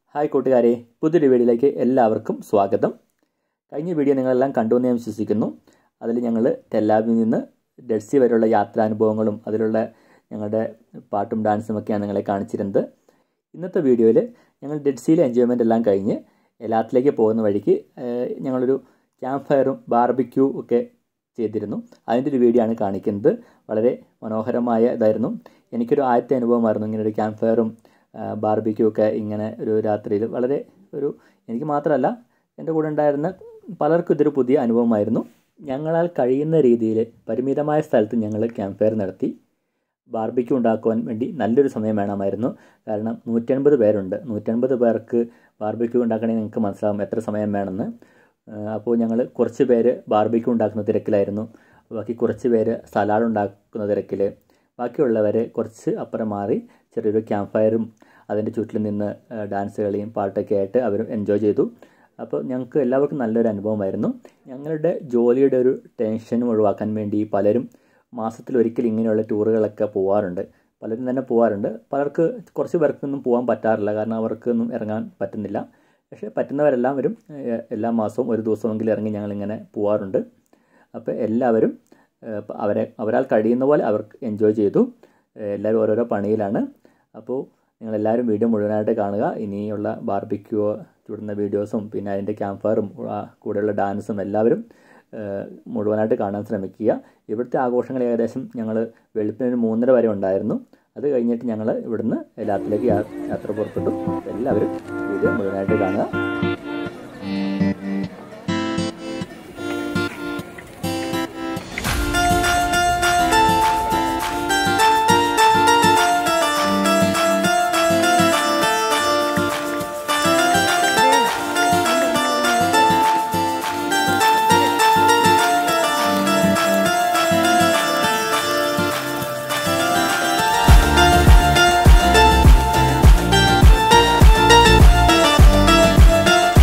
hi കൂട്ടുകാരെ പുതിയൊരു വീഡിയോയിലേക്ക് എല്ലാവർക്കും സ്വാഗതം കഴിഞ്ഞ വീഡിയോ നിങ്ങളെല്ലാം കണ്ടു എന്ന് ഞാൻ വിശ്വസിക്കുന്നു അതിൽ ഞങ്ങൾ ടെല്ലാബിൽ നിന്ന് ഡെഡ്സി വരെയുള്ള യാത്രാനുഭവങ്ങളും അതിലുള്ള ഞങ്ങളുടെ പാട്ടും ഡാൻസും ഒക്കെയാണ് നിങ്ങളെ കാണിച്ചിരുന്നത് ഇന്നത്തെ വീഡിയോയിൽ ഞങ്ങൾ ഡെഡ്സിയിലെ എൻജോയ്മെൻ്റ് എല്ലാം കഴിഞ്ഞ് എലാത്തിലേക്ക് പോകുന്ന വഴിക്ക് ഏഹ്, ഞങ്ങളൊരു ക്യാമ്പ് ഫയറും ബാർബിക്യൂ ഒക്കെ ചെയ്തിരുന്നു അതിൻ്റെ ഒരു വീഡിയോ ആണ് കാണിക്കുന്നത് വളരെ മനോഹരമായ ഇതായിരുന്നു എനിക്കൊരു ആദ്യത്തെ അനുഭവമായിരുന്നു ഇങ്ങനെ ഒരു ക്യാമ്പ് ഫയറും ബാർബിക്യൂ ഒക്കെ ഇങ്ങനെ ഒരു രാത്രിയിൽ വളരെ ഒരു എനിക്ക് മാത്രമല്ല എൻ്റെ കൂടെ ഉണ്ടായിരുന്ന പലർക്കും ഇതൊരു പുതിയ അനുഭവമായിരുന്നു ഞങ്ങളാൽ കഴിയുന്ന രീതിയിൽ പരിമിതമായ സ്ഥലത്ത് ഞങ്ങൾ ക്യാമ്പ് ഫയർ നടത്തി ബാർബിക്യൂ ഉണ്ടാക്കുവാൻ വേണ്ടി നല്ലൊരു സമയം വേണമായിരുന്നു കാരണം നൂറ്റൻപത് പേരുണ്ട് നൂറ്റൻപത് പേർക്ക് ബാർബിക്യൂ ഉണ്ടാക്കണമെങ്കിൽ നിങ്ങൾക്ക് മനസ്സിലാവും എത്ര സമയം വേണമെന്ന് ആഹ് അപ്പോൾ ഞങ്ങൾ കുറച്ച് പേര് ബാർബിക്യൂ ഉണ്ടാക്കുന്ന തിരക്കിലായിരുന്നു ബാക്കി കുറച്ച് പേര് സലാഡ് ഉണ്ടാക്കുന്ന തിരക്കിൽ ബാക്കിയുള്ളവർ കുറച്ച് അപ്പുറം മാറി ചെറിയൊരു ക്യാമ്പ് ഫയറും അതിൻ്റെ ചുറ്റിൽ നിന്ന് ആഹ് ഡാൻസ് കളിയും പാട്ടൊക്കെ ആയിട്ട് അവർ എൻജോയ് ചെയ്തു അപ്പോൾ ഞങ്ങൾക്ക് എല്ലാവർക്കും നല്ലൊരു അനുഭവമായിരുന്നു ഞങ്ങളുടെ ജോലിയുടെ ഒരു ടെൻഷനും ഒഴിവാക്കാൻ വേണ്ടി പലരും മാസത്തിലൊരിക്കൽ ഇങ്ങനെയുള്ള ടൂറുകളൊക്കെ പോകാറുണ്ട് പലരും തന്നെ പോകാറുണ്ട് പലർക്ക് കുറച്ച് പേർക്കൊന്നും പോകാൻ പറ്റാറില്ല കാരണം അവർക്കൊന്നും ഇറങ്ങാൻ പറ്റുന്നില്ല പക്ഷേ പറ്റുന്നവരെല്ലാം വരും ഏഹ് എല്ലാ മാസവും ഒരു ദിവസമെങ്കിലും ഇറങ്ങി ഞങ്ങളിങ്ങനെ പോകാറുണ്ട് അപ്പോൾ എല്ലാവരും ഏഹ് പ- അവരെ അവരാൽ കഴിയുന്ന പോലെ അവർക്ക് എൻജോയ് ചെയ്തു ഏഹ് എല്ലാവരും ഓരോരോ പണിയിലാണ് അപ്പോൾ നിങ്ങളെല്ലാവരും വീഡിയോ മുഴുവനായിട്ട് കാണുക ഇനിയുള്ള ബാർബിക്യൂ ചുടുന്ന വീഡിയോസും പിന്നെ അതിൻ്റെ ക്യാമ്പ് ഫയറും കൂടെയുള്ള ഡാൻസും എല്ലാവരും ഏഹ് മുഴുവനായിട്ട് കാണാൻ ശ്രമിക്കുക ഇവിടുത്തെ ആഘോഷങ്ങൾ ഏകദേശം ഞങ്ങൾ വെളുപ്പിന് ഒരു മൂന്നര വരെ ഉണ്ടായിരുന്നു അത് കഴിഞ്ഞിട്ട് ഞങ്ങൾ ഇവിടുന്ന് എല്ലാത്തിലേക്ക് യാത്ര പുറപ്പെട്ടു എല്ലാവരും വീഡിയോ മുഴുവനായിട്ട് കാണുക Thank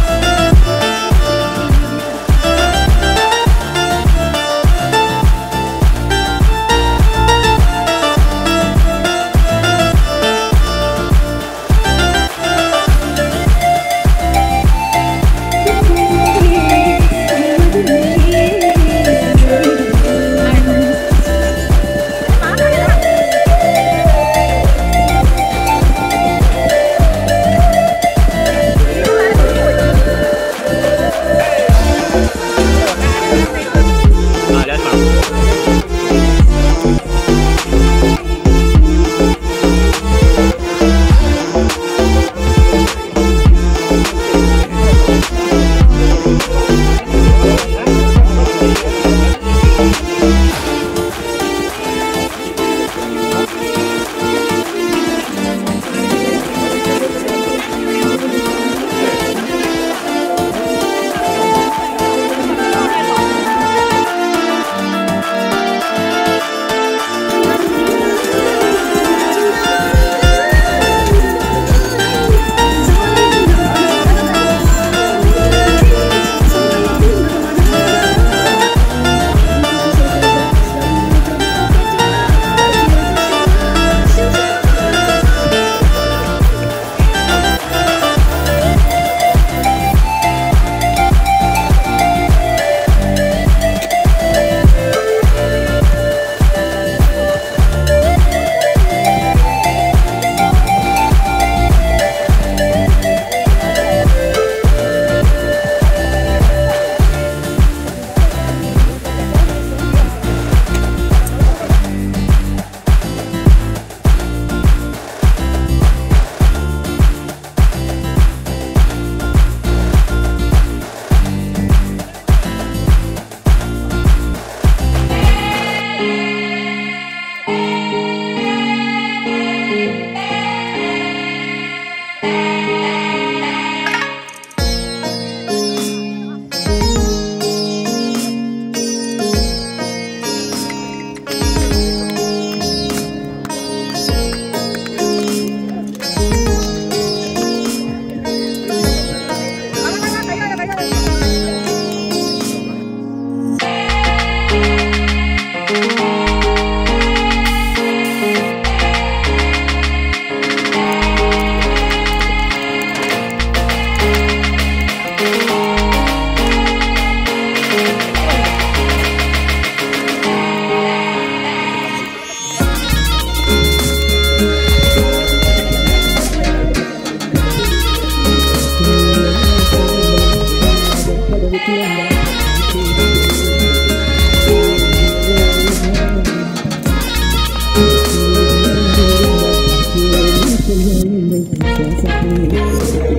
താങ്ക് യു